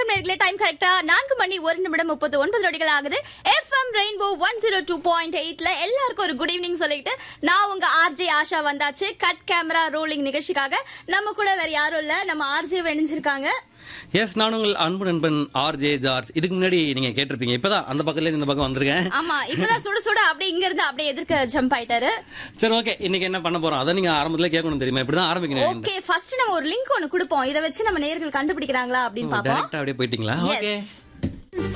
வணக்கம் நேர்களே டைம் கரெக்டா நான்கு மணி ஒரு நிமிடம் முப்பது ஒன்பது நொடிகள் ஆகுது FM rainbow one zero two point எயிட்ல எல்லாருக்கும் ஒரு குட் ஈவினிங் சொல்லிட்டு நான் உங்க ஆர்ஜே ஆஷா வந்தாச்சு கட் கேமரா ரோலிங் நிகழ்ச்சிக்காக நம்ம கூட வேற யாரும் இல்ல நம்ம ஆர்ஜே இணைஞ்சிருக்காங்க எஸ் நான் உங்கள் அன்பு நண்பன் ஆர் ஜே ஜார்ஜ் இதுக்கு முன்னாடி நீங்க கேட்டிருப்பீங்க இப்பதான் அந்த பக்கத்துல இருந்து இந்த பக்கம் வந்திருக்கேன் ஆமா இப்பதான் சுட சுட அப்படியே இங்க இருந்து அப்படியே எதிர்க்க ஜம்ப் ஆயிட்டாரு சரி ஓகே இன்னைக்கு என்ன பண்ண போறோம் அதை நீங்க ஆரம்பத்துல கேட்கணும் தெரியுமா இப்படிதான் ஆரம்பிக்கணும் ஓகே ஃபர்ஸ்ட் நம்ம ஒரு லிங்க் ஒன்னு கொடுப்போம் இத வச்சு நம்ம நேர்கள் கண்டுபிடிக்கிறாங்களா அப்படின்னு பாப்போம் டைரக்டா அப்படியே போயிட்டீங்களா Yes. ஓகே